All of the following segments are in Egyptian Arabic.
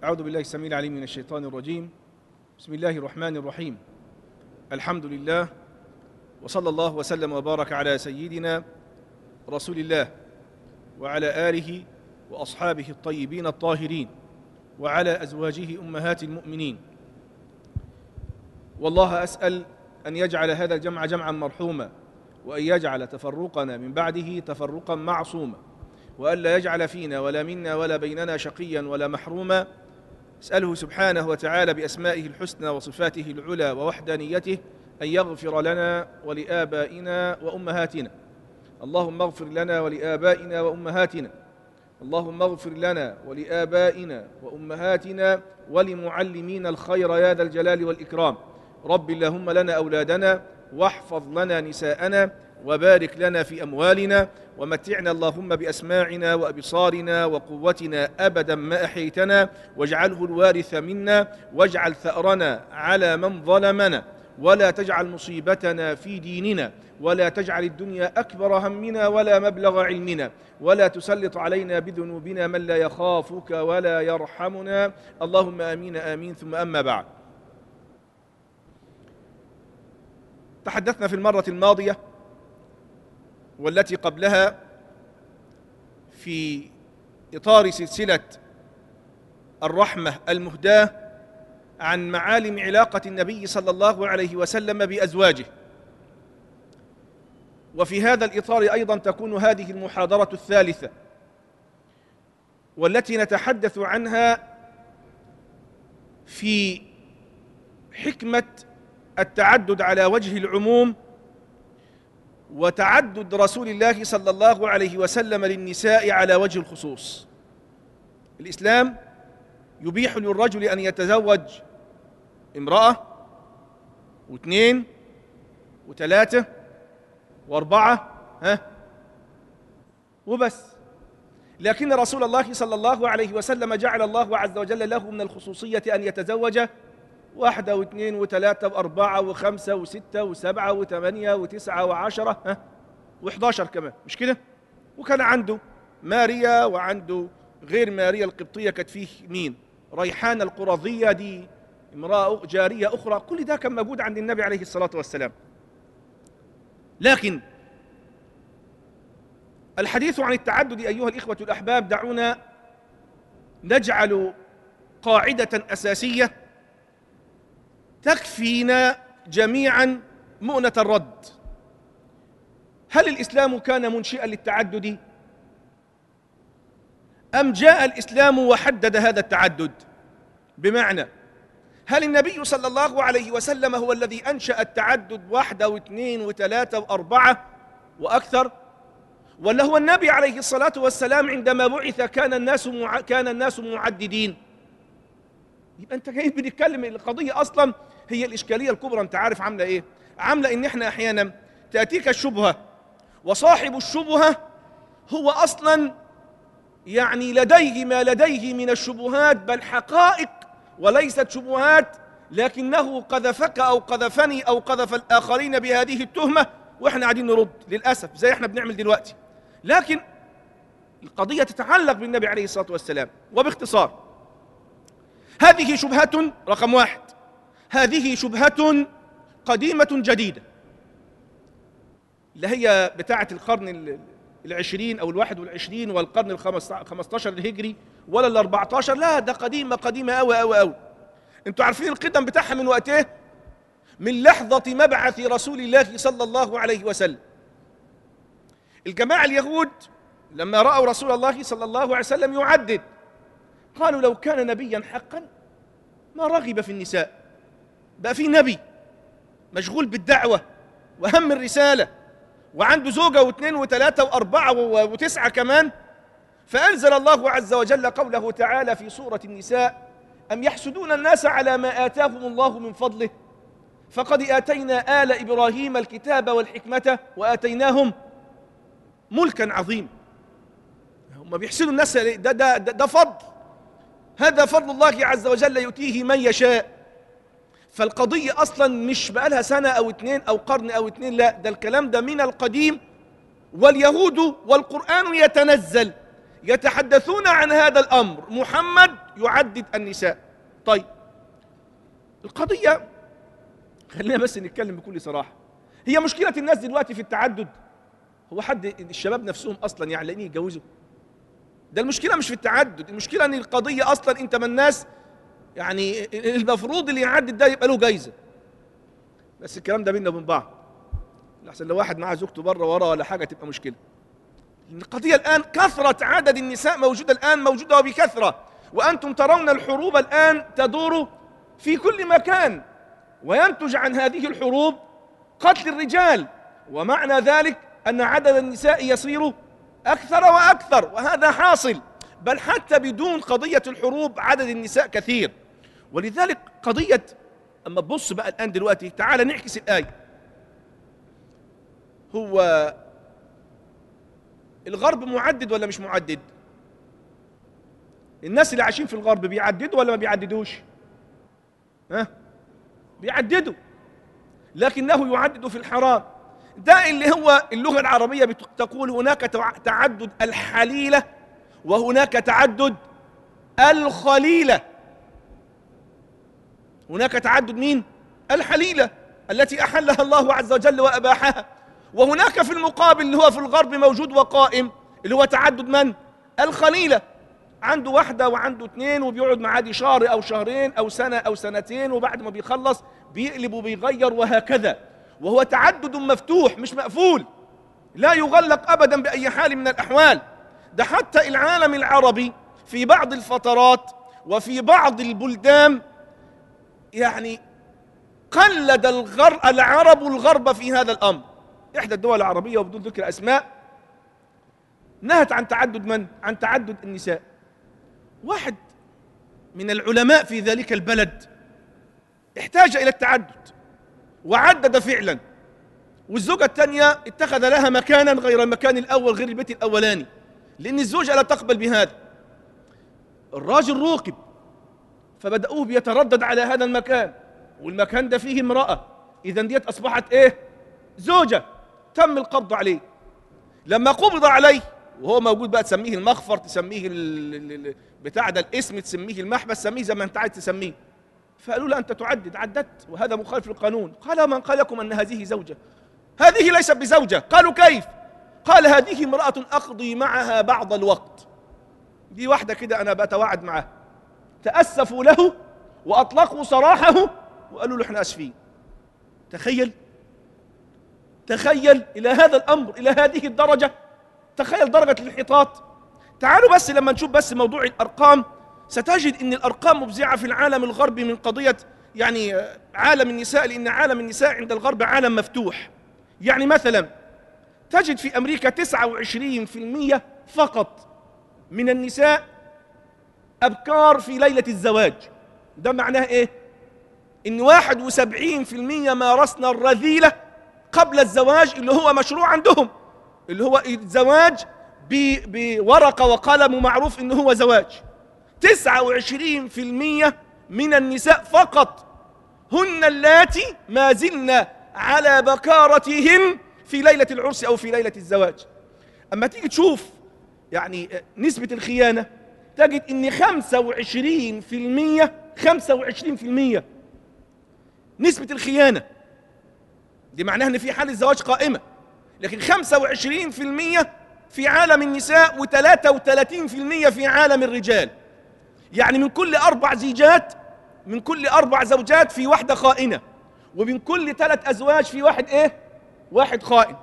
أعوذ بالله السميع العليم من الشيطان الرجيم بسم الله الرحمن الرحيم الحمد لله وصلى الله وسلم وبارك على سيدنا رسول الله وعلى آله وأصحابه الطيبين الطاهرين وعلى أزواجه أمهات المؤمنين والله أسأل أن يجعل هذا الجمع جمعا مرحوما وأن يجعل تفرقنا من بعده تفرقا معصوما وألا يجعل فينا ولا منا ولا بيننا شقيا ولا محروما اسأله سبحانه وتعالى بأسمائه الحسنى وصفاته العلى ووحدانيته أن يغفر لنا ولآبائنا وأمهاتنا اللهم اغفر لنا ولآبائنا وأمهاتنا اللهم اغفر لنا ولآبائنا وأمهاتنا ولمعلمين الخير يا ذا الجلال والإكرام رب اللهم لنا أولادنا واحفظ لنا نساءنا وبارك لنا في أموالنا ومتعنا اللهم بأسماعنا وأبصارنا وقوتنا أبدا ما أحيتنا واجعله الوارث منا واجعل ثأرنا على من ظلمنا ولا تجعل مصيبتنا في ديننا ولا تجعل الدنيا أكبر همنا ولا مبلغ علمنا ولا تسلط علينا بذنوبنا من لا يخافك ولا يرحمنا اللهم آمين آمين ثم أما بعد تحدثنا في المرة الماضية والتي قبلها في إطار سلسلة الرحمة المهداة عن معالم علاقة النبي صلى الله عليه وسلم بأزواجه وفي هذا الإطار أيضا تكون هذه المحاضرة الثالثة والتي نتحدث عنها في حكمة التعدد على وجه العموم وتعدد رسول الله صلى الله عليه وسلم للنساء على وجه الخصوص الإسلام يبيح للرجل أن يتزوج امرأة واثنين وثلاثة وأربعة ها وبس لكن رسول الله صلى الله عليه وسلم جعل الله عز وجل له من الخصوصية أن يتزوج واحدة واثنين وثلاثة وأربعة وخمسة وستة وسبعة وثمانية وتسعة وعشرة ها وإحداشر كمان مش كده وكان عنده ماريا وعنده غير ماريا القبطية كانت فيه مين ريحان القرظية دي امرأة جارية أخرى كل ده كان موجود عند النبي عليه الصلاة والسلام لكن الحديث عن التعدد أيها الإخوة الأحباب دعونا نجعل قاعدة أساسية تكفينا جميعا مؤنة الرد هل الإسلام كان منشئا للتعدد أم جاء الإسلام وحدد هذا التعدد بمعنى هل النبي صلى الله عليه وسلم هو الذي أنشأ التعدد واحدة واثنين وثلاثة وأربعة وأكثر ولا هو النبي عليه الصلاة والسلام عندما بعث كان الناس مع... كان الناس معددين يبقى أنت جاي بنتكلم القضية أصلا هي الإشكالية الكبرى أنت عارف عاملة إيه عاملة إن إحنا أحيانا تأتيك الشبهة وصاحب الشبهة هو أصلا يعني لديه ما لديه من الشبهات بل حقائق وليست شبهات لكنه قذفك أو قذفني أو قذف الآخرين بهذه التهمة وإحنا قاعدين نرد للأسف زي إحنا بنعمل دلوقتي لكن القضية تتعلق بالنبي عليه الصلاة والسلام وباختصار هذه شبهة رقم واحد هذه شبهة قديمة جديدة اللي هي بتاعة القرن العشرين أو الواحد والعشرين والقرن الخمستاشر الهجري ولا الأربعتاشر لا ده قديمة قديمة أوي أوي أوي انتوا عارفين القدم بتاعها من وقت ايه من لحظة مبعث رسول الله صلى الله عليه وسلم الجماعة اليهود لما رأوا رسول الله صلى الله عليه وسلم يعدد قالوا لو كان نبيا حقا ما رغب في النساء بقى في نبي مشغول بالدعوة وهم الرسالة وعنده زوجة واثنين وثلاثة وأربعة وتسعة كمان فأنزل الله عز وجل قوله تعالى في سورة النساء أم يحسدون الناس على ما آتاهم الله من فضله فقد آتينا آل إبراهيم الكتاب والحكمة وآتيناهم ملكا عظيما هم بيحسدوا الناس ده, ده, ده, ده فضل هذا فضل الله عز وجل يؤتيه من يشاء فالقضية أصلا مش بقالها سنة أو اتنين أو قرن أو اتنين لا ده الكلام ده من القديم واليهود والقرآن يتنزل يتحدثون عن هذا الأمر محمد يعدد النساء طيب القضية خلينا بس نتكلم بكل صراحة هي مشكلة الناس دلوقتي في التعدد هو حد الشباب نفسهم أصلا يعني لاقيين يتجوزوا ده المشكلة مش في التعدد المشكلة ان القضية اصلا انت من الناس يعني المفروض اللي يعدد ده يبقى له جايزة بس الكلام ده بينا وبين بعض لحسن لو واحد معاه زوجته بره ورا ولا حاجة تبقى مشكلة القضية الآن كثرة عدد النساء موجودة الآن موجودة وبكثرة وأنتم ترون الحروب الآن تدور في كل مكان وينتج عن هذه الحروب قتل الرجال ومعنى ذلك أن عدد النساء يصير أكثر وأكثر وهذا حاصل بل حتى بدون قضية الحروب عدد النساء كثير ولذلك قضية أما تبص بقى الآن دلوقتي تعال نعكس الآية هو الغرب معدد ولا مش معدد الناس اللي عايشين في الغرب بيعددوا ولا ما بيعددوش ها بيعددوا لكنه يعدد في الحرام ده اللي هو اللغة العربية تقول هناك تعدد الحليلة وهناك تعدد الخليلة هناك تعدد مين الحليلة التي أحلها الله عز وجل وأباحها وهناك في المقابل اللي هو في الغرب موجود وقائم اللي هو تعدد من الخليلة عنده واحدة وعنده اثنين وبيقعد معاه دي شهر أو شهرين أو سنة أو سنتين وبعد ما بيخلص بيقلب وبيغير وهكذا وهو تعدد مفتوح مش مقفول لا يغلق أبدا بأي حال من الأحوال ده حتى العالم العربي في بعض الفترات وفي بعض البلدان يعني قلد الغر... العرب الغرب في هذا الأمر إحدى الدول العربية وبدون ذكر أسماء نهت عن تعدد من؟ عن تعدد النساء واحد من العلماء في ذلك البلد احتاج إلى التعدد وعدد فعلا والزوجة الثانية اتخذ لها مكانا غير المكان الأول غير البيت الأولاني لأن الزوجة لا تقبل بهذا الراجل روقب فبدأوه بيتردد على هذا المكان والمكان ده فيه امرأة إذا ديت أصبحت إيه زوجة تم القبض عليه لما قبض عليه وهو موجود بقى تسميه المخفر تسميه بتاع ده الاسم تسميه المحبس تسميه زي ما انت عايز تسميه فقالوا له أنت تعدد عددت وهذا مخالف للقانون قال من قال لكم أن هذه زوجة هذه ليست بزوجة قالوا كيف قال هذه امرأة أقضي معها بعض الوقت دي واحدة كده أنا بتواعد معها تأسفوا له وأطلقوا سراحه وقالوا له احنا أسفين تخيل تخيل إلى هذا الأمر إلى هذه الدرجة تخيل درجة الانحطاط تعالوا بس لما نشوف بس موضوع الأرقام ستجد ان الارقام مفزعه في العالم الغربي من قضيه يعني عالم النساء لان عالم النساء عند الغرب عالم مفتوح يعني مثلا تجد في امريكا 29% فقط من النساء ابكار في ليله الزواج ده معناه ايه ان 71% مارسنا الرذيله قبل الزواج اللي هو مشروع عندهم اللي هو الزواج بورقه وقلم معروف انه هو زواج تسعة وعشرين في المية من النساء فقط هن اللاتي ما زلن على بكارتهن في ليلة العرس أو في ليلة الزواج أما تيجي تشوف يعني نسبة الخيانة تجد ان خمسة وعشرين في المية خمسة وعشرين في المية نسبة الخيانة دي معناها ان في حال الزواج قائمة لكن خمسة وعشرين في المية في عالم النساء وثلاثة وثلاثين في المية في عالم الرجال يعني من كل أربع زيجات من كل أربع زوجات في واحدة خائنة ومن كل ثلاث أزواج في واحد إيه؟ واحد خائن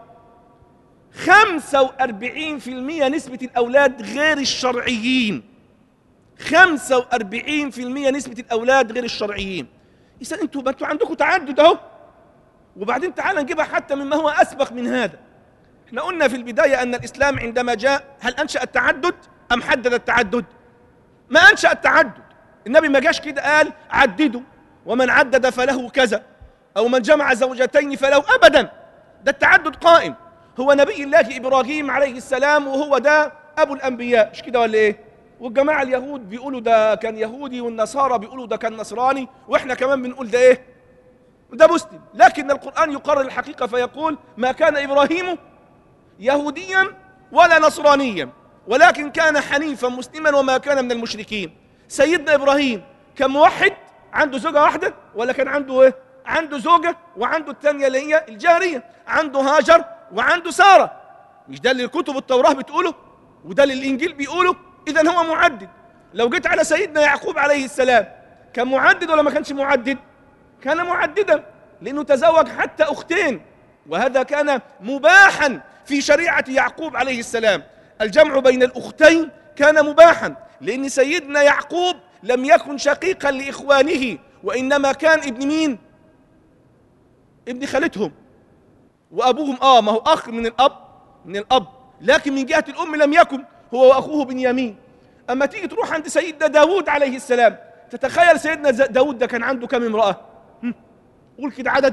خمسة وأربعين في المية نسبة الأولاد غير الشرعيين خمسة وأربعين في المية نسبة الأولاد غير الشرعيين إذا أنتوا أنتوا عندكم تعدد أهو وبعدين تعال نجيبها حتى مما هو أسبق من هذا احنا قلنا في البداية أن الإسلام عندما جاء هل أنشأ التعدد أم حدد التعدد ما أنشأ التعدد النبي ما جاش كده قال عددوا ومن عدد فله كذا أو من جمع زوجتين فله أبدا ده التعدد قائم هو نبي الله إبراهيم عليه السلام وهو ده أبو الأنبياء مش كده ولا إيه والجماعة اليهود بيقولوا ده كان يهودي والنصارى بيقولوا ده كان نصراني وإحنا كمان بنقول ده إيه ده مسلم لكن القرآن يقرر الحقيقة فيقول ما كان إبراهيم يهوديا ولا نصرانيا ولكن كان حنيفا مسلما وما كان من المشركين سيدنا إبراهيم كان موحد عنده زوجة واحدة ولا كان عنده إيه؟ عنده زوجة وعنده الثانية اللي هي الجارية عنده هاجر وعنده سارة مش ده اللي كتب التوراة بتقوله وده اللي الإنجيل بيقوله إذا هو معدد لو جيت على سيدنا يعقوب عليه السلام كان معدد ولا ما كانش معدد كان معددا لأنه تزوج حتى أختين وهذا كان مباحا في شريعة يعقوب عليه السلام الجمع بين الأختين كان مباحا لأن سيدنا يعقوب لم يكن شقيقا لإخوانه وإنما كان ابن مين ابن خالتهم وأبوهم آه ما هو أخ من الأب من الأب لكن من جهة الأم لم يكن هو وأخوه بنيامين أما تيجي تروح عند سيدنا داود عليه السلام تتخيل سيدنا داود ده كان عنده كم امرأة قول كده عدد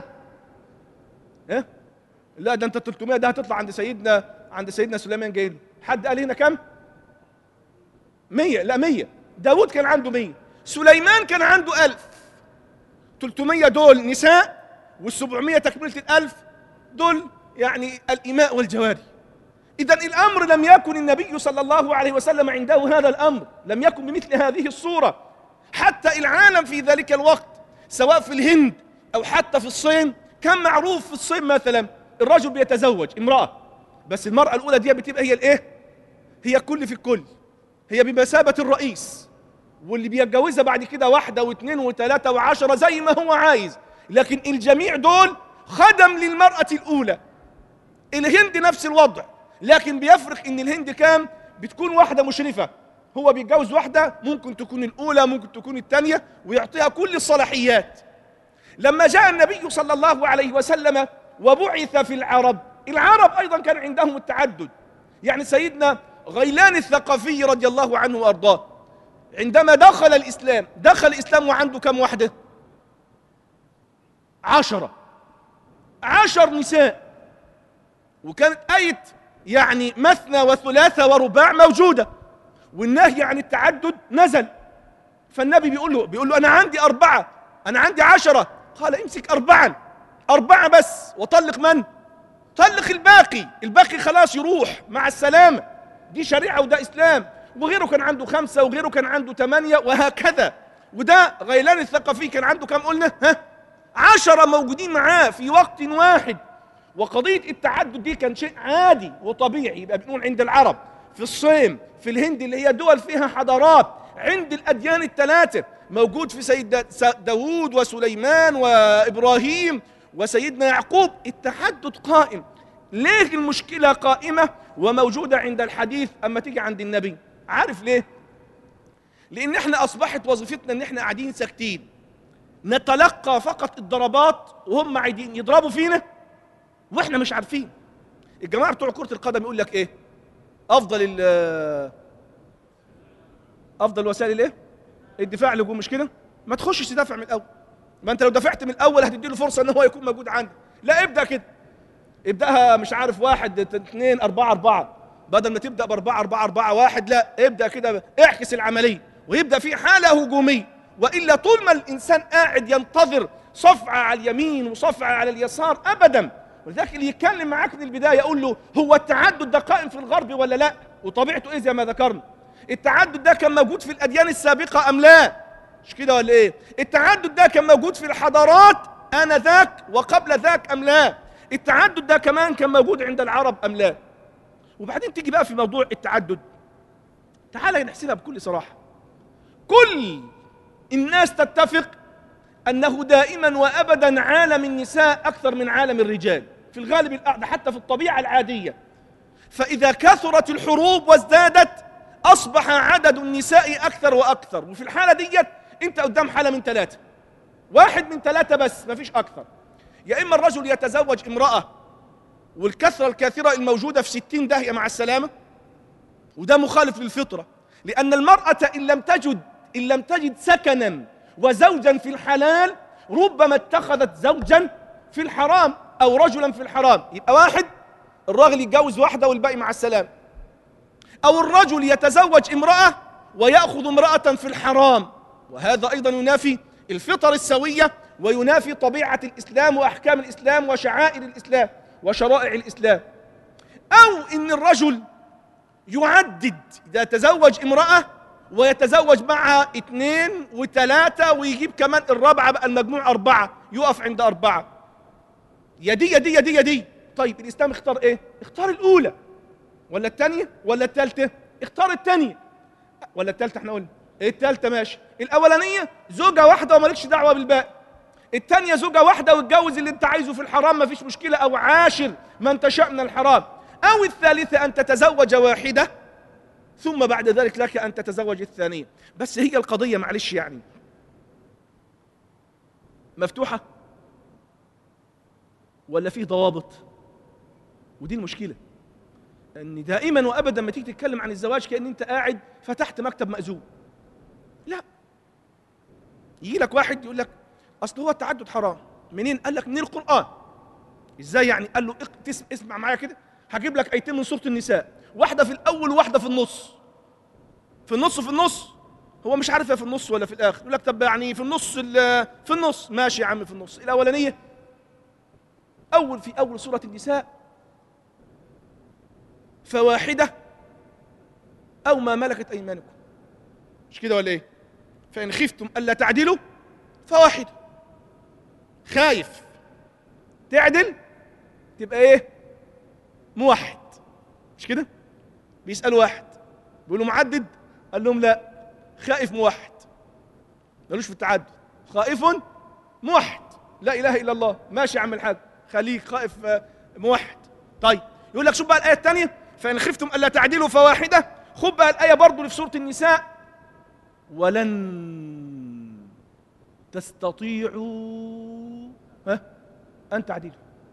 ها لا ده انت 300 ده هتطلع عند سيدنا عند سيدنا سليمان جاي له حد قال هنا كم 100 لا 100 داود كان عنده 100 سليمان كان عنده 1000 300 دول نساء وال700 تكملة الألف دول يعني الإماء والجواري إذا الأمر لم يكن النبي صلى الله عليه وسلم عنده هذا الأمر لم يكن بمثل هذه الصورة حتى العالم في ذلك الوقت سواء في الهند أو حتى في الصين كان معروف في الصين مثلا الرجل بيتزوج امرأة بس المرأة الأولى دي بتبقى هي الإيه؟ هي كل في الكل هي بمثابة الرئيس واللي بيتجوزها بعد كده واحدة واثنين وثلاثة وعشرة زي ما هو عايز لكن الجميع دول خدم للمرأة الأولى الهند نفس الوضع لكن بيفرق ان الهند كام بتكون واحدة مشرفة هو بيتجوز واحدة ممكن تكون الأولى ممكن تكون الثانية ويعطيها كل الصلاحيات لما جاء النبي صلى الله عليه وسلم وبعث في العرب العرب أيضا كان عندهم التعدد يعني سيدنا غيلان الثقفي رضي الله عنه وأرضاه عندما دخل الإسلام دخل الإسلام وعنده كم واحدة عشرة عشر نساء وكانت آية يعني مثنى وثلاثة ورباع موجودة والنهي عن التعدد نزل فالنبي بيقول له بيقول له أنا عندي أربعة أنا عندي عشرة قال امسك أربعا أربعة بس وطلق من؟ طلق الباقي الباقي خلاص يروح مع السلامة دي شريعة وده إسلام وغيره كان عنده خمسة وغيره كان عنده ثمانية وهكذا وده غيلان الثقفي كان عنده كم قلنا؟ ها؟ عشرة موجودين معاه في وقت واحد وقضية التعدد دي كان شيء عادي وطبيعي يبقى بنقول عند العرب في الصين في الهند اللي هي دول فيها حضارات عند الأديان الثلاثة موجود في سيد داود وسليمان وإبراهيم وسيدنا يعقوب التحدد قائم ليه المشكلة قائمة وموجودة عند الحديث أما تيجي عند النبي عارف ليه لأن احنا أصبحت وظيفتنا أن احنا قاعدين ساكتين نتلقى فقط الضربات وهم عايزين يضربوا فينا واحنا مش عارفين الجماعه بتوع كره القدم يقول لك ايه افضل ال افضل وسائل الايه الدفاع الهجوم مش كده ما تخشش تدافع من الاول ما انت لو دافعت من الاول هتدي له فرصه ان هو يكون موجود عندك لا ابدا كده ابداها مش عارف واحد اثنين اربعه اربعه بدل ما تبدا باربعه اربعه اربعه واحد لا ابدا كده اعكس العمليه ويبدا في حاله هجوميه والا طول ما الانسان قاعد ينتظر صفعه على اليمين وصفعه على اليسار ابدا ولذلك اللي يتكلم معاك من البدايه يقول له هو التعدد ده قائم في الغرب ولا لا وطبيعته ايه زي ما ذكرنا التعدد ده كان موجود في الاديان السابقه ام لا مش كده ولا ايه التعدد ده كان موجود في الحضارات انذاك وقبل ذاك ام لا التعدد ده كمان كان موجود عند العرب ام لا وبعدين تيجي بقى في موضوع التعدد تعال نحسبها بكل صراحه كل الناس تتفق انه دائما وابدا عالم النساء اكثر من عالم الرجال في الغالب الأعلى حتى في الطبيعة العادية فإذا كثرت الحروب وازدادت أصبح عدد النساء أكثر وأكثر وفي الحالة ديت أنت قدام حالة من ثلاثة واحد من ثلاثة بس ما فيش أكثر يا إما الرجل يتزوج امرأة والكثرة الكاثرة الموجودة في ستين داهية مع السلامة وده مخالف للفطرة لأن المرأة إن لم تجد إن لم تجد سكنا وزوجا في الحلال ربما اتخذت زوجا في الحرام أو رجلا في الحرام يبقى واحد الراجل يتجوز واحدة والباقي مع السلام أو الرجل يتزوج امرأة ويأخذ امرأة في الحرام وهذا أيضا ينافي الفطر السوية وينافي طبيعة الإسلام وأحكام الإسلام وشعائر الإسلام وشرائع الإسلام أو إن الرجل يعدد إذا تزوج امرأة ويتزوج معها اثنين وثلاثة ويجيب كمان الرابعة بقى المجموع أربعة يقف عند أربعة يا دي يا دي يا دي يا دي طيب الإسلام اختار إيه؟ اختار الأولى ولا الثانية ولا الثالثة؟ اختار الثانية ولا الثالثة احنا قلنا ايه الثالثة ماشي الأولانية زوجة واحدة ومالكش دعوة بالباقي الثانية زوجة واحدة واتجوز اللي انت عايزه في الحرام مفيش مشكلة أو عاشر من تشاء من الحرام أو الثالثة أن تتزوج واحدة ثم بعد ذلك لك أن تتزوج الثانية بس هي القضية معلش يعني مفتوحة ولا في ضوابط ودي المشكلة ان دائما وابدا ما تيجي تتكلم عن الزواج كان انت قاعد فتحت مكتب مأذون لا يجي لك واحد يقول لك اصل هو التعدد حرام منين قال لك من القرآن ازاي يعني قال له اق- تس- اسمع معايا كده هجيب لك ايتين من سورة النساء واحدة في الاول وواحدة في النص في النص في النص هو مش عارف هي في النص ولا في الاخر يقول لك طب يعني في النص ال- في النص ماشي يا عم في النص الاولانيه اول في اول سوره النساء فواحده او ما ملكت ايمانكم مش كده ولا ايه فان خفتم الا تعدلوا فواحده خايف تعدل تبقى ايه موحد مش كده بيسالوا واحد بيقولوا معدد قال لهم لا خائف موحد ملوش في التعدد خائف موحد لا اله الا الله ماشي يا عم الحاج خليك خائف آه، موحد طيب يقول لك شوف بقى الايه الثانيه فان خفتم الا تعدلوا فواحده خد بقى الايه برضه اللي في سوره النساء ولن تستطيعوا ها ان تعدلوا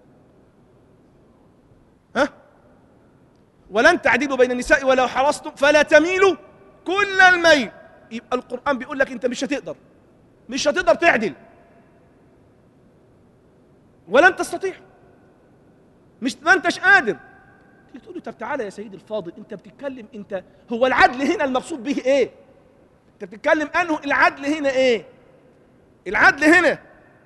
ها ولن تعدلوا بين النساء ولو حرصتم فلا تميلوا كل الميل يبقى القرآن بيقول لك أنت مش هتقدر مش هتقدر تعدل ولن تستطيع مش ما انتش قادر تيجي تقول له طب تعالى يا سيدي الفاضل انت بتتكلم انت هو العدل هنا المقصود به ايه انت بتتكلم انه العدل هنا ايه العدل هنا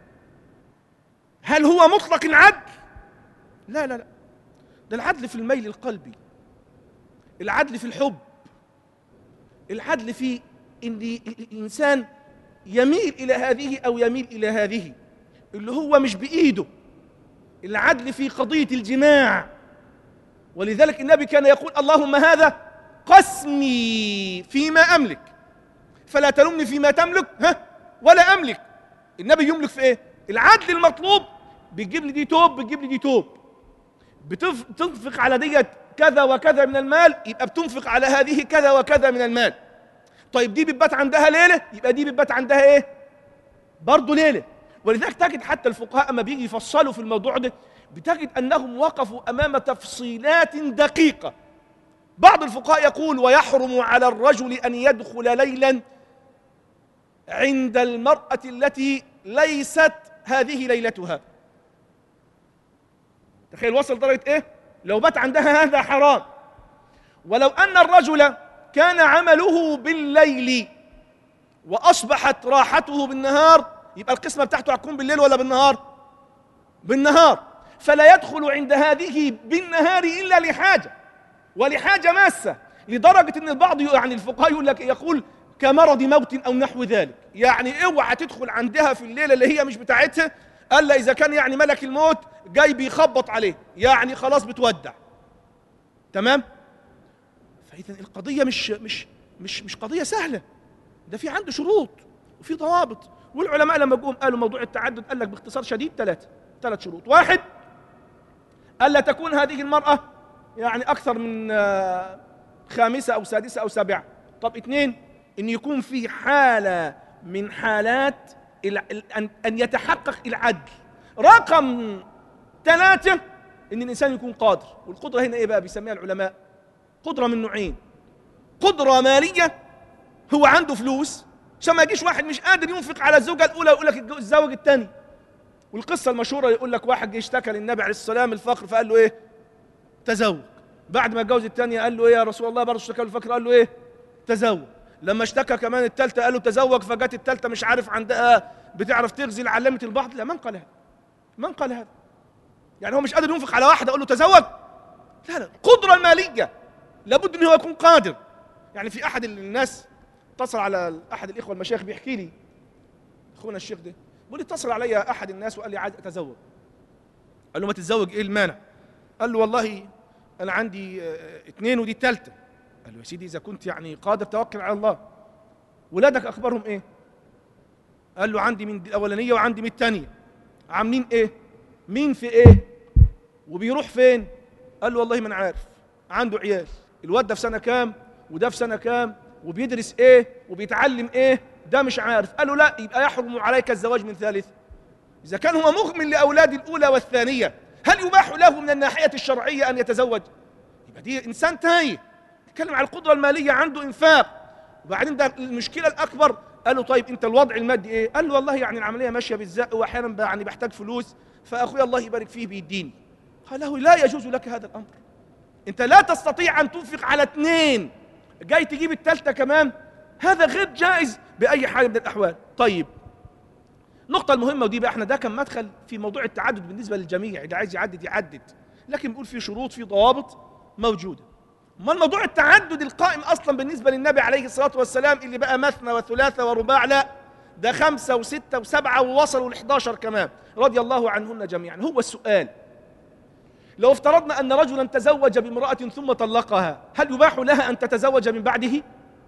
هل هو مطلق العدل لا لا لا ده العدل في الميل القلبي العدل في الحب العدل في ان الانسان يميل الى هذه او يميل الى هذه اللي هو مش بايده العدل في قضيه الجماع ولذلك النبي كان يقول اللهم هذا قسمي فيما املك فلا تلمني فيما تملك ها ولا املك النبي يملك في ايه العدل المطلوب بتجيب لي دي توب بتجيب لي دي توب بتف- بتنفق على ديت كذا وكذا من المال يبقى بتنفق على هذه كذا وكذا من المال طيب دي بتبات عندها ليله يبقى دي بتبات عندها ايه برضه ليله ولذلك تجد حتى الفقهاء اما بيجي يفصلوا في الموضوع ده بتجد انهم وقفوا امام تفصيلات دقيقه بعض الفقهاء يقول ويحرم على الرجل ان يدخل ليلا عند المراه التي ليست هذه ليلتها تخيل وصل درجه ايه لو بات عندها هذا حرام ولو ان الرجل كان عمله بالليل واصبحت راحته بالنهار يبقى القسمه بتاعته هتكون بالليل ولا بالنهار بالنهار فلا يدخل عند هذه بالنهار الا لحاجه ولحاجه ماسه لدرجه ان البعض يعني الفقهاء يقول لك يقول كمرض موت او نحو ذلك يعني اوعى تدخل عندها في الليله اللي هي مش بتاعتها الا اذا كان يعني ملك الموت جاي بيخبط عليه يعني خلاص بتودع تمام فاذا القضيه مش مش مش مش قضيه سهله ده في عنده شروط وفي ضوابط والعلماء لما جم قالوا موضوع التعدد قال لك باختصار شديد ثلاثه ثلاث شروط واحد الا تكون هذه المراه يعني اكثر من آه، خامسه او سادسه او سابعه طب اثنين ان يكون في حاله من حالات الع- ال- ان ان يتحقق العدل رقم ثلاثه ان الانسان يكون قادر والقدره هنا ايه بقى بيسميها العلماء قدره من نوعين قدره ماليه هو عنده فلوس عشان ما يجيش واحد مش قادر ينفق على الزوجه الاولى ويقول لك الزوج الثاني والقصه المشهوره يقول لك واحد جه اشتكى للنبي عليه السلام الفقر فقال له ايه تزوج بعد ما اتجوز الثانيه قال له ايه يا رسول الله برضه اشتكى له الفقر قال له ايه تزوج لما اشتكى كمان الثالثه قال له تزوج فجت الثالثه مش عارف عندها بتعرف تغزل علمت البعض لا من قال هذا من قال هذا يعني هو مش قادر ينفق على واحده اقول له تزوج لا لا القدره الماليه لابد ان هو يكون قادر يعني في احد الناس اتصل على احد الاخوه المشايخ بيحكي لي اخونا الشيخ ده بيقول لي اتصل علي احد الناس وقال لي عايز اتزوج قال له ما تتزوج ايه المانع قال له والله انا عندي اه اثنين ودي الثالثه قال له يا سيدي اذا كنت يعني قادر توكل على الله ولادك اخبارهم ايه قال له عندي من الاولانيه وعندي من الثانيه عاملين ايه مين في ايه وبيروح فين قال له والله ما انا عارف عنده عيال الواد ده في سنه كام وده في سنه كام وبيدرس ايه وبيتعلم ايه ده مش عارف قال له لا يبقى يحرم عليك الزواج من ثالث اذا كان هو مهمل لاولاد الاولى والثانيه هل يباح له من الناحيه الشرعيه ان يتزوج يبقى دي انسان تايه يتكلم على القدره الماليه عنده انفاق وبعدين ده المشكله الاكبر قال له طيب انت الوضع المادي ايه قال له والله يعني العمليه ماشيه بالزق واحيانا يعني بحتاج فلوس فاخويا الله يبارك فيه بيديني قال له لا يجوز لك هذا الامر انت لا تستطيع ان تنفق على اثنين جاي تجيب الثالثه كمان هذا غير جائز باي حال من الاحوال طيب النقطه المهمه ودي بقى احنا ده كان مدخل في موضوع التعدد بالنسبه للجميع اللي عايز يعدد يعدد لكن بيقول في شروط في ضوابط موجوده ما الموضوع التعدد القائم اصلا بالنسبه للنبي عليه الصلاه والسلام اللي بقى مثنى وثلاثه ورباع لا ده خمسه وسته وسبعه ووصلوا ل 11 كمان رضي الله عنهن جميعا هو السؤال لو افترضنا ان رجلا تزوج بامراه ثم طلقها هل يباح لها ان تتزوج من بعده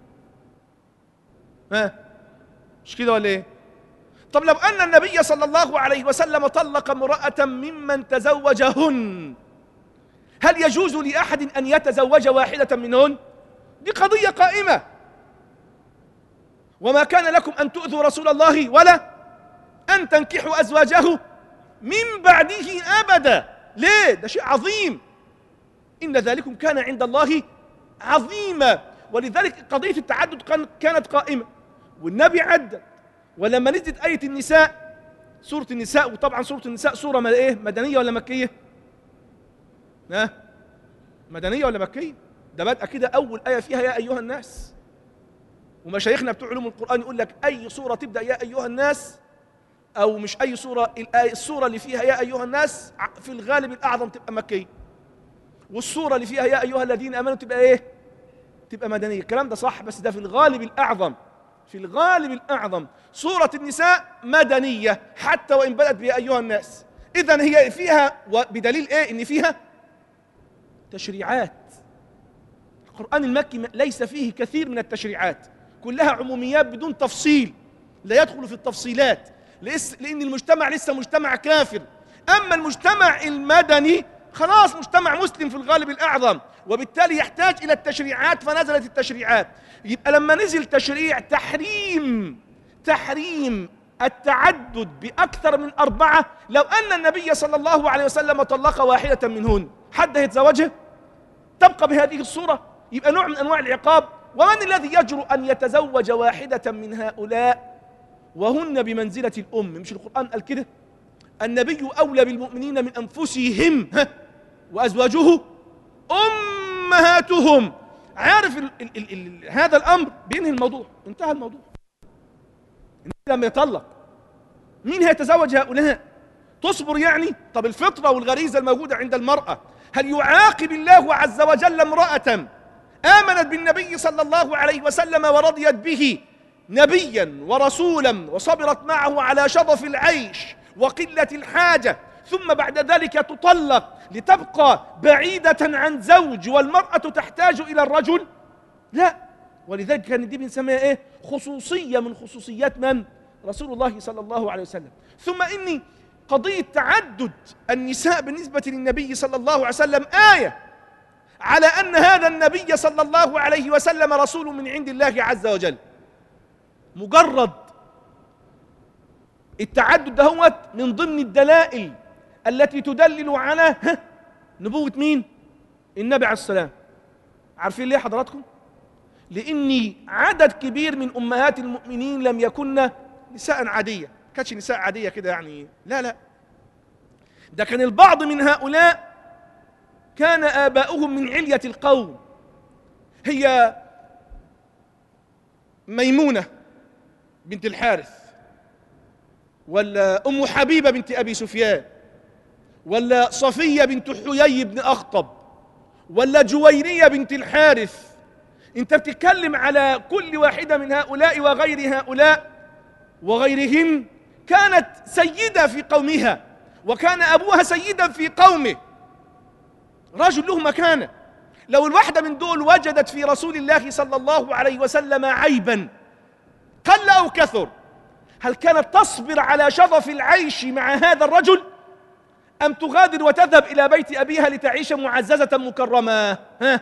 ها مش كده ولا ايه طب لو ان النبي صلى الله عليه وسلم طلق امراه ممن تزوجهن هل يجوز لاحد ان يتزوج واحده منهن دي قضيه قائمه وما كان لكم ان تؤذوا رسول الله ولا ان تنكحوا ازواجه من بعده ابدا ليه ده شيء عظيم ان ذلكم كان عند الله عظيما ولذلك قضيه التعدد كانت قائمه والنبي عدى ولما نزلت ايه النساء سوره النساء وطبعا سوره النساء سوره ايه مدنيه ولا مكيه ها مدنيه ولا مكيه ده بدأ كده اول ايه فيها يا ايها الناس ومشايخنا بتوع علوم القران يقول لك اي سوره تبدا يا ايها الناس او مش اي سوره السوره اللي فيها يا ايها الناس في الغالب الاعظم تبقى مكيه والسوره اللي فيها يا ايها الذين امنوا تبقى ايه تبقى مدنيه الكلام ده صح بس ده في الغالب الاعظم في الغالب الاعظم سوره النساء مدنيه حتى وان بدات بيا ايها الناس اذا هي فيها بدليل ايه ان فيها تشريعات القران المكي ليس فيه كثير من التشريعات كلها عموميات بدون تفصيل لا يدخل في التفصيلات لان المجتمع لسه مجتمع كافر اما المجتمع المدني خلاص مجتمع مسلم في الغالب الاعظم وبالتالي يحتاج الى التشريعات فنزلت التشريعات يبقى لما نزل تشريع تحريم تحريم التعدد باكثر من اربعه لو ان النبي صلى الله عليه وسلم طلق واحده منهن حد هيتزوجها تبقى بهذه الصوره يبقى نوع من انواع العقاب ومن الذي يجرؤ ان يتزوج واحده من هؤلاء وهن بمنزله الام مش القران قال كده النبي اولى بالمؤمنين من انفسهم وازواجه امهاتهم عارف ال ال ال ال هذا الامر بينهي الموضوع انتهى الموضوع لما يطلق مين هيتزوج هؤلاء تصبر يعني طب الفطره والغريزه الموجوده عند المراه هل يعاقب الله عز وجل امراه امنت بالنبي صلى الله عليه وسلم ورضيت به نبيا ورسولا وصبرت معه على شظف العيش وقله الحاجه ثم بعد ذلك تطلق لتبقى بعيدة عن زوج والمرأة تحتاج إلى الرجل لا ولذلك كان دي بنسميها إيه خصوصية من خصوصيات من رسول الله صلى الله عليه وسلم ثم إني قضية تعدد النساء بالنسبة للنبي صلى الله عليه وسلم آية على أن هذا النبي صلى الله عليه وسلم رسول من عند الله عز وجل مجرد التعدد دهوت من ضمن الدلائل التي تدلل على نبوة مين؟ النبي عليه السلام عارفين ليه حضراتكم؟ لأن عدد كبير من أمهات المؤمنين لم يكن نساء عادية كانتش نساء عادية كده يعني لا لا ده كان البعض من هؤلاء كان آباؤهم من علية القوم هي ميمونة بنت الحارث ولا أم حبيبة بنت أبي سفيان ولا صفية بنت حيي بن أخطب ولا جويرية بنت الحارث انت بتتكلم على كل واحدة من هؤلاء وغير هؤلاء وغيرهم كانت سيدة في قومها وكان أبوها سيدا في قومه رجل له مكانة لو الواحدة من دول وجدت في رسول الله صلى الله عليه وسلم عيبا قل أو كثر هل كانت تصبر على شظف العيش مع هذا الرجل أم تغادر وتذهب إلى بيت أبيها لتعيش معززة مكرمة ها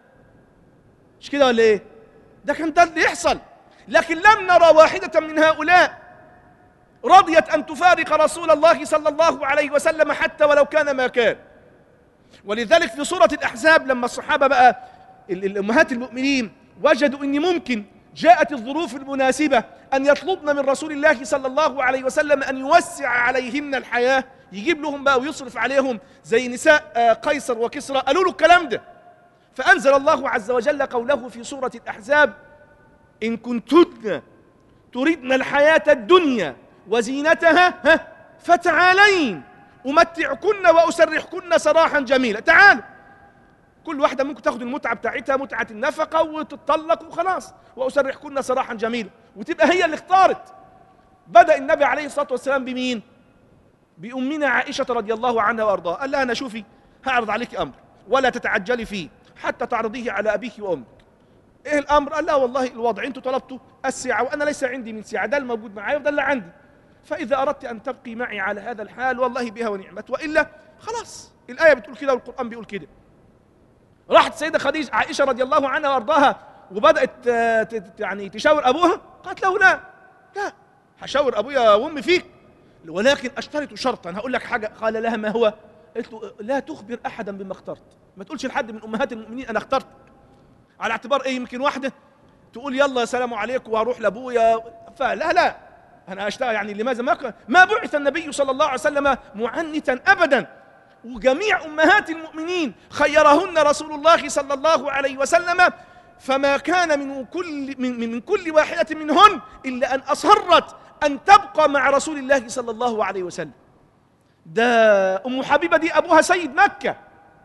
مش كده ولا إيه ده كان ده اللي يحصل لكن لم نرى واحدة من هؤلاء رضيت أن تفارق رسول الله صلى الله عليه وسلم حتى ولو كان ما كان ولذلك في سورة الأحزاب لما الصحابة بقى الأمهات المؤمنين وجدوا أن ممكن جاءت الظروف المناسبة أن يطلبن من رسول الله صلى الله عليه وسلم أن يوسع عليهن الحياة يجيب لهم بقى ويصرف عليهم زي نساء آه، قيصر وكسرى قالوا له الكلام ده فأنزل الله عز وجل قوله في سورة الأحزاب إن كنتن تردن الحياة الدنيا وزينتها ها فتعالين أمتعكن وأسرحكن سراحا جميلا تعالوا كل واحدة ممكن تاخد المتعة بتاعتها متعة النفقة وتتطلق وخلاص وأسرحكن سراحا جميلا وتبقى هي اللي اختارت بدأ النبي عليه الصلاة والسلام بمين؟ بأمنا عائشة رضي الله عنها وأرضاها قال لها أنا شوفي هعرض عليك أمر ولا تتعجلي فيه حتى تعرضيه على أبيك وأمك إيه الأمر؟ قال لا والله الوضع أنتوا طلبتوا السعة وأنا ليس عندي من سعة ده الموجود معي وده اللي عندي فإذا أردت أن تبقي معي على هذا الحال والله بها ونعمت وإلا خلاص الآية بتقول كده والقرآن بيقول كده راحت السيدة خديجة عائشة رضي الله عنها وأرضاها وبدأت آه، يعني تشاور أبوها قالت له لا لا هشاور أبويا وأمي فيك ولكن أشترط شرطا هقول لك حاجة قال لها ما هو قلت له لا تخبر أحدا بما اخترت ما تقولش لحد من أمهات المؤمنين أنا اخترت على اعتبار إيه يمكن واحدة تقول يلا سلام عليكم وهروح لأبويا فلا لا أنا أشتغل يعني لماذا ما ما بعث النبي صلى الله عليه وسلم معنتا أبدا وجميع أمهات المؤمنين خيرهن رسول الله صلى الله عليه وسلم فما كان من كل من, من كل واحدة منهن إلا أن أصرت أن تبقى مع رسول الله صلى الله عليه وسلم ده أم حبيبة دي أبوها سيد مكة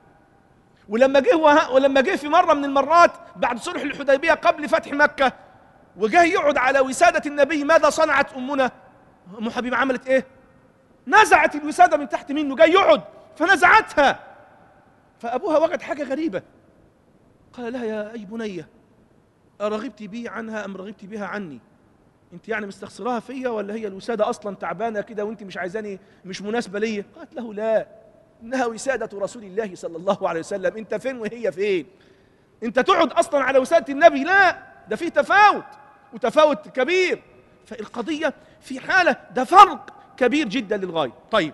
ولما جه ولما جه في مرة من المرات بعد صلح الحديبية قبل فتح مكة وجه يقعد على وسادة النبي ماذا صنعت أمنا أم حبيبة عملت إيه نزعت الوسادة من تحت منه جاي يقعد فنزعتها فأبوها وجد حاجة غريبة قال لها يا أي بنية أرغبت بي عنها أم رغبت بها عني انت يعني مستخسراها فيا ولا هي الوسادة أصلا تعبانة كده وانت مش عايزاني مش مناسبة ليا قالت له لا إنها وسادة رسول الله صلى الله عليه وسلم انت فين وهي فين انت تقعد أصلا على وسادة النبي لا ده في تفاوت وتفاوت كبير فالقضية في حالة ده فرق كبير جدا للغاية طيب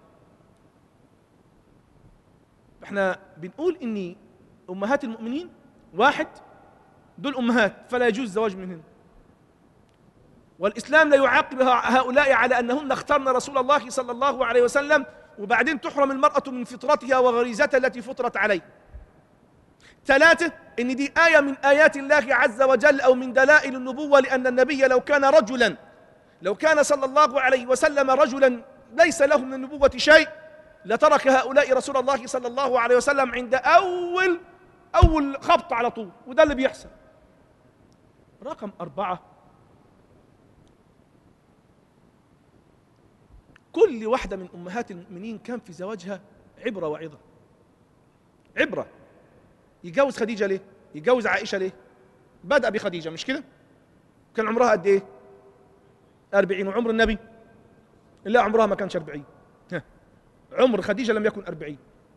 احنا بنقول ان امهات المؤمنين واحد دول امهات فلا يجوز الزواج منهن والاسلام لا يعاقب هؤلاء على انهن اخترن رسول الله صلى الله عليه وسلم وبعدين تحرم المراه من فطرتها وغريزتها التي فطرت عليه ثلاثة إن دي آية من آيات الله عز وجل أو من دلائل النبوة لأن النبي لو كان رجلا لو كان صلى الله عليه وسلم رجلا ليس له من النبوة شيء لترك هؤلاء رسول الله صلى الله عليه وسلم عند أول أول خبط على طول وده اللي بيحصل رقم أربعة كل واحدة من أمهات المؤمنين كان في زواجها عبرة وعظة عبرة يتجوز خديجة ليه؟ يتجوز عائشة ليه؟ بدأ بخديجة مش كده؟ كان عمرها قد إيه؟ أربعين وعمر النبي لا عمرها ما كانش أربعين عمر خديجة لم يكن أربعين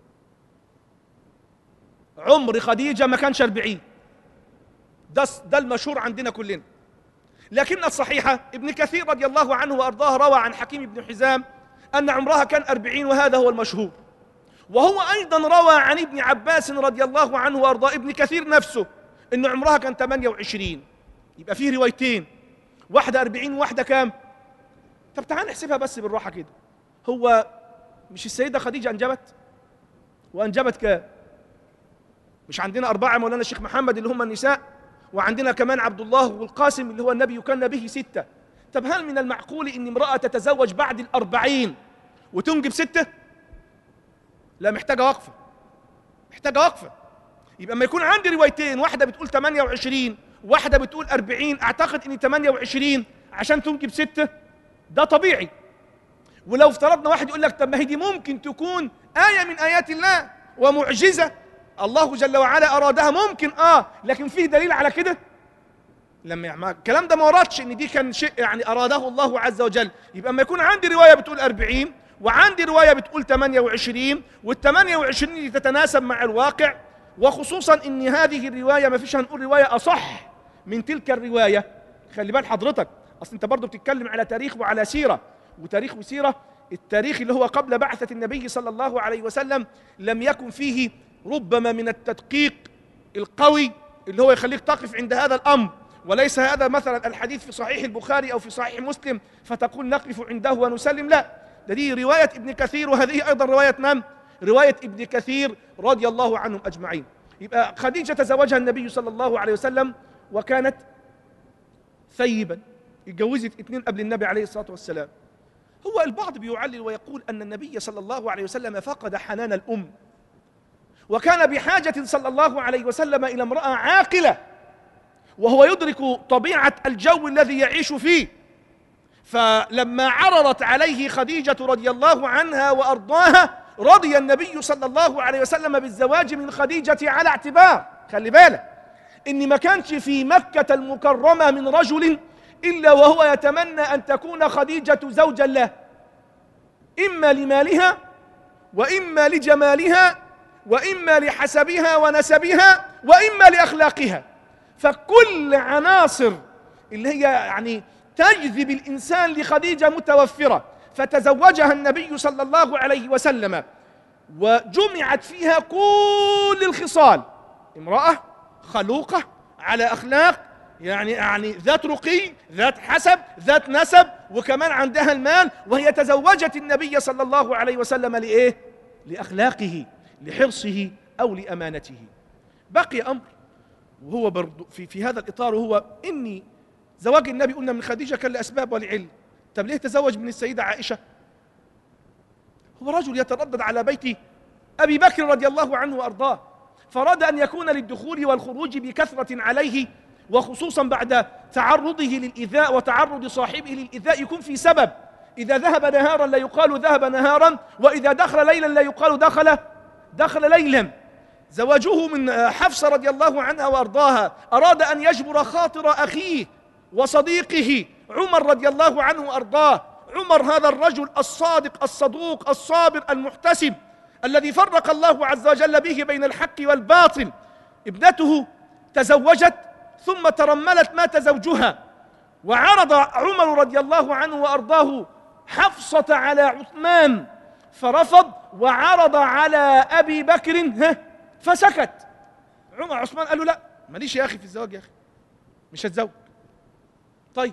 عمر خديجة ما كانش أربعين ده, ده المشهور عندنا كلنا لكن الصحيحة ابن كثير رضي الله عنه وأرضاه روى عن حكيم بن حزام أن عمرها كان أربعين وهذا هو المشهور وهو أيضا روى عن ابن عباس رضي الله عنه وأرضاه ابن كثير نفسه أن عمرها كان 28 يبقى فيه روايتين واحدة أربعين وواحدة كام طب تعال نحسبها بس بالراحة كده هو مش السيدة خديجة أنجبت وأنجبت كام مش عندنا أربعة مولانا الشيخ محمد اللي هم النساء وعندنا كمان عبد الله والقاسم اللي هو النبي يكن به ستة طب هل من المعقول أن امرأة تتزوج بعد الأربعين وتنجب ستة لا محتاجة وقفة محتاجة وقفة يبقى ما يكون عندي روايتين واحدة بتقول 28 واحدة بتقول 40 أعتقد إن 28 عشان تنجب ستة ده طبيعي ولو افترضنا واحد يقول لك طب ما هي دي ممكن تكون آية من آيات الله ومعجزة الله جل وعلا أرادها ممكن آه لكن فيه دليل على كده لما يعني الكلام ده ما وردش ان دي كان شيء يعني اراده الله عز وجل يبقى اما يكون عندي روايه بتقول 40 وعندي روايه بتقول 28 وال 28 دي تتناسب مع الواقع وخصوصا ان هذه الروايه ما فيش هنقول روايه اصح من تلك الروايه خلي بال حضرتك اصل انت برضه بتتكلم على تاريخ وعلى سيره وتاريخ وسيره التاريخ اللي هو قبل بعثه النبي صلى الله عليه وسلم لم يكن فيه ربما من التدقيق القوي اللي هو يخليك تقف عند هذا الامر وليس هذا مثلا الحديث في صحيح البخاري او في صحيح مسلم فتقول نقف عنده ونسلم لا ده دي روايه ابن كثير وهذه ايضا روايه من روايه ابن كثير رضي الله عنهم اجمعين يبقى خديجه تزوجها النبي صلى الله عليه وسلم وكانت ثيبا اتجوزت اثنين قبل النبي عليه الصلاه والسلام هو البعض بيعلل ويقول ان النبي صلى الله عليه وسلم فقد حنان الام وكان بحاجه صلى الله عليه وسلم الى امراه عاقله وهو يدرك طبيعه الجو الذي يعيش فيه فلما عرضت عليه خديجه رضي الله عنها وارضاها رضي النبي صلى الله عليه وسلم بالزواج من خديجه على اعتبار خلي بالك ان ما كانش في مكه المكرمه من رجل الا وهو يتمنى ان تكون خديجه زوجا له اما لمالها واما لجمالها واما لحسبها ونسبها واما لاخلاقها فكل عناصر اللي هي يعني تجذب الانسان لخديجه متوفره فتزوجها النبي صلى الله عليه وسلم وجمعت فيها كل الخصال امراه خلوقه على اخلاق يعني يعني ذات رقي ذات حسب ذات نسب وكمان عندها المال وهي تزوجت النبي صلى الله عليه وسلم لايه لاخلاقه لحرصه او لامانته بقي امر وهو برضو في في هذا الاطار وهو اني زواج النبي قلنا من خديجه كان لاسباب ولعلم طب ليه تزوج من السيده عائشه هو رجل يتردد على بيت ابي بكر رضي الله عنه وارضاه فراد ان يكون للدخول والخروج بكثره عليه وخصوصا بعد تعرضه للايذاء وتعرض صاحبه للايذاء يكون في سبب اذا ذهب نهارا لا يقال ذهب نهارا واذا دخل ليلا لا يقال دخل دخل ليلا زواجه من حفصه رضي الله عنها وارضاها اراد ان يجبر خاطر اخيه وصديقه عمر رضي الله عنه وارضاه عمر هذا الرجل الصادق الصدوق الصابر المحتسب الذي فرق الله عز وجل به بين الحق والباطل ابنته تزوجت ثم ترملت مات زوجها وعرض عمر رضي الله عنه وارضاه حفصه على عثمان فرفض وعرض على ابي بكر فسكت عمر عثمان قال له لا ماليش يا اخي في الزواج يا اخي مش هتزوج طيب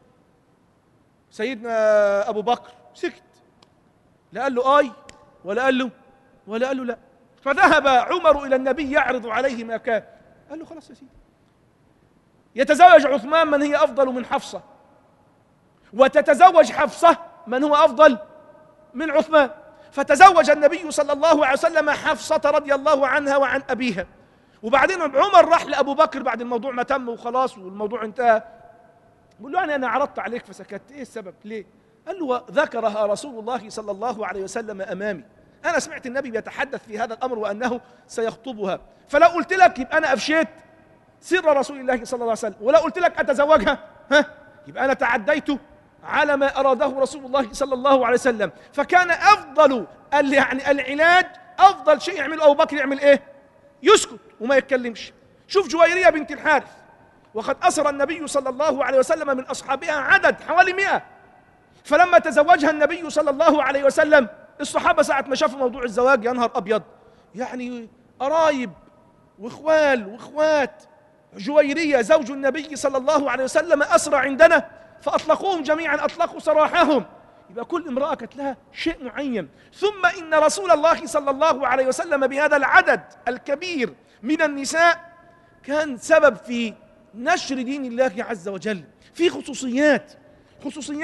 سيدنا ابو بكر سكت لا قال له اي ولا قال له ولا قال له لا فذهب عمر الى النبي يعرض عليه ما كان قال له خلاص يا سيدي يتزوج عثمان من هي افضل من حفصه وتتزوج حفصه من هو افضل من عثمان فتزوج النبي صلى الله عليه وسلم حفصه رضي الله عنها وعن ابيها وبعدين عمر راح لابو بكر بعد الموضوع ما تم وخلاص والموضوع انتهى بقول له يعني انا عرضت عليك فسكت ايه السبب ليه قال له ذكرها رسول الله صلى الله عليه وسلم امامي انا سمعت النبي بيتحدث في هذا الامر وانه سيخطبها فلو قلت لك يبقى انا افشيت سر رسول الله صلى الله عليه وسلم ولو قلت لك اتزوجها ها يبقى انا تعديت على ما اراده رسول الله صلى الله عليه وسلم فكان افضل يعني العلاج افضل شيء يعمله ابو بكر يعمل ايه يسكت وما يتكلمش شوف جويريه بنت الحارث وقد أسر النبي صلى الله عليه وسلم من أصحابها عدد حوالي مئة فلما تزوجها النبي صلى الله عليه وسلم الصحابة ساعة ما شافوا موضوع الزواج يا نهار أبيض يعني قرايب وإخوال وإخوات جويرية زوج النبي صلى الله عليه وسلم أسرى عندنا فأطلقوهم جميعا أطلقوا سراحهم يبقى كل امرأة كانت لها شيء معين ثم إن رسول الله صلى الله عليه وسلم بهذا العدد الكبير من النساء كان سبب في نشر دين الله عز وجل في خصوصيات خصوصيات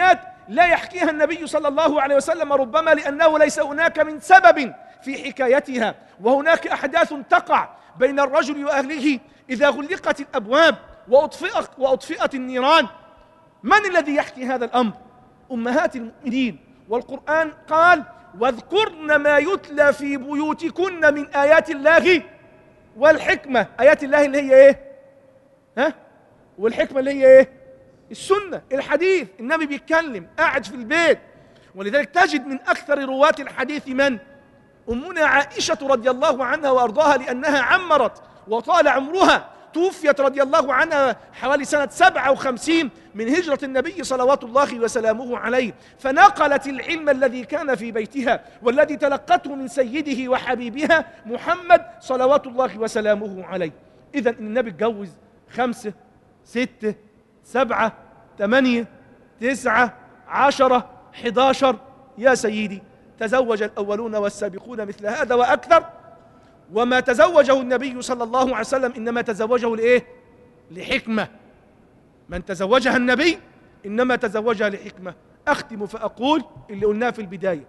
لا يحكيها النبي صلى الله عليه وسلم ربما لأنه ليس هناك من سبب في حكايتها وهناك أحداث تقع بين الرجل وأهله إذا غلقت الأبواب وأطفئت, وأطفئت النيران من الذي يحكي هذا الأمر أمهات المؤمنين والقرآن قال واذكرن ما يتلى في بيوتكن من آيات الله والحكمة آيات الله اللي هي إيه ها والحكمة اللي هي إيه السنة الحديث النبي بيتكلم قاعد في البيت ولذلك تجد من أكثر رواة الحديث من أمنا عائشة رضي الله عنها وأرضاها لأنها عمرت وطال عمرها توفيت رضي الله عنها حوالي سنة سبعة وخمسين من هجرة النبي صلوات الله وسلامه عليه فنقلت العلم الذي كان في بيتها والذي تلقته من سيده وحبيبها محمد صلوات الله وسلامه عليه إذا النبي اتجوز خمسة ستة سبعة ثمانية تسعة عشرة حداشر يا سيدي تزوج الأولون والسابقون مثل هذا وأكثر وما تزوجه النبي صلى الله عليه وسلم إنما تزوجه لإيه لحكمة من تزوجها النبي إنما تزوجها لحكمة أختم فأقول اللي قلناه في البداية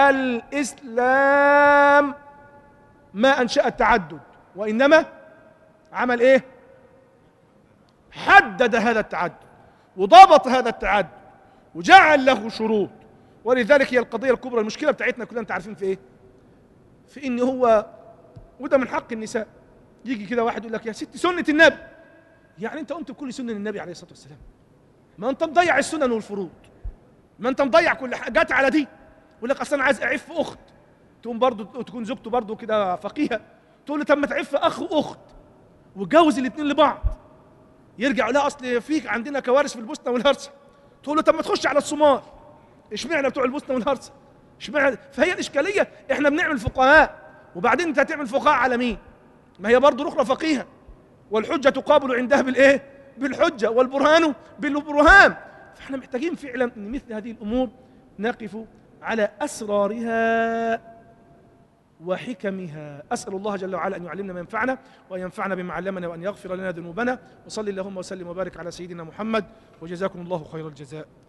الإسلام ما أنشأ التعدد وإنما عمل إيه حدد هذا التعدد وضبط هذا التعدد وجعل له شروط ولذلك هي القضية الكبرى المشكلة بتاعتنا كلنا انت عارفين في ايه في ان هو وده من حق النساء يجي كده واحد يقول لك يا ستي سنة النبي يعني انت قمت بكل سنة النبي عليه الصلاة والسلام ما انت مضيع السنن والفروض ما انت مضيع كل حاجة جت على دي يقول لك اصل انا عايز اعف اخت تقوم برضه تكون زوجته برضه كده فقيهه تقول له طب ما تعف اخ واخت واتجوز الاثنين لبعض يرجع لا اصل فيك عندنا كوارث في البوسنه والهرسه تقول له طب ما تخش على الصومال اشمعنى بتوع البوسنه والهرسه اشمعنى فهي الاشكاليه احنا بنعمل فقهاء وبعدين انت هتعمل فقهاء على مين ما هي برضه الاخرى فقيهه والحجه تقابل عندها بالايه بالحجه والبرهان بالبرهان فاحنا محتاجين فعلا ان مثل هذه الامور نقف على اسرارها وحكمها أسأل الله جل وعلا أن يعلمنا ما ينفعنا وأن ينفعنا بما علمنا وأن يغفر لنا ذنوبنا وصلي اللهم وسلم وبارك على سيدنا محمد وجزاكم الله خير الجزاء